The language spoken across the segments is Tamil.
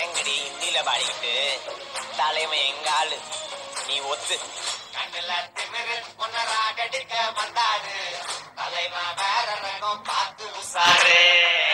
என்னங்கடி ஹிந்தியில பாடிக்கிட்டு தலைவன் எங்க ஆளு நீ ஒத்து கண்ணுல திமிரு பொண்ண ராகடிக்க வந்தாரு தலைவன் வேற ரகம் பார்த்து உசாரு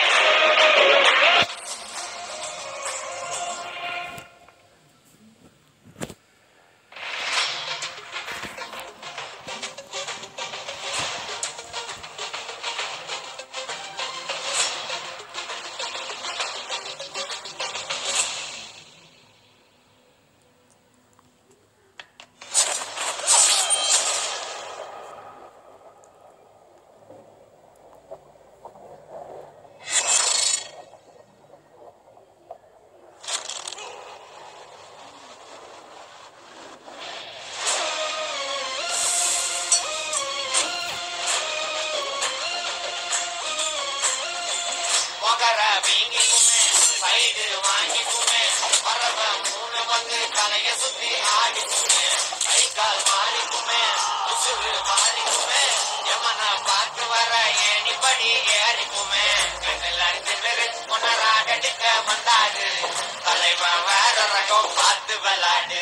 முகர வீங்கிக்குமே சைடு வாங்கிக்குமே பறவ மூணு வந்து தலைய சுத்தி ஆடிக்குமே கை கால் மாறிக்குமே உசுறு மாறிக்குமே எமன பார்த்து வர ஏணிப்படி ஏறிக்குமே கண்ணில் அடித்து பெரு உணராகடிக்க வந்தாரு தலைவன் வேற ரகம் பார்த்து விளாடு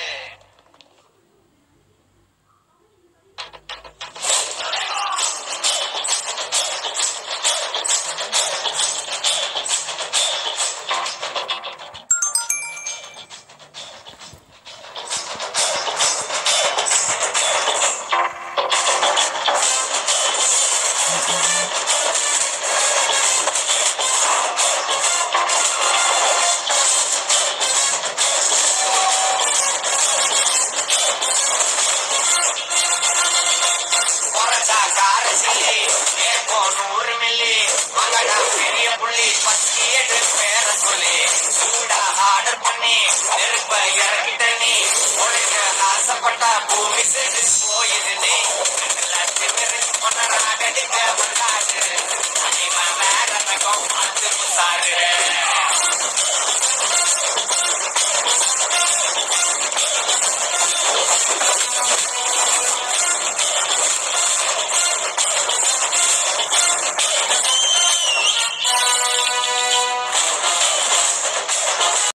பொறந்தா கார சில்லி ஏப்போ நூறு மில்லி மகடா பெரிய புள்ளி பத்தி எடு பேர சொல்லி சூடா ஆர்டர் பண்ணி நெருப்ப இறக்கிட்ட நீ உனக்கு ஆசைப்பட்டா பூமி செடு போயிடு நீ திமிரு ஒன்னராக அடிக்க வந்தாது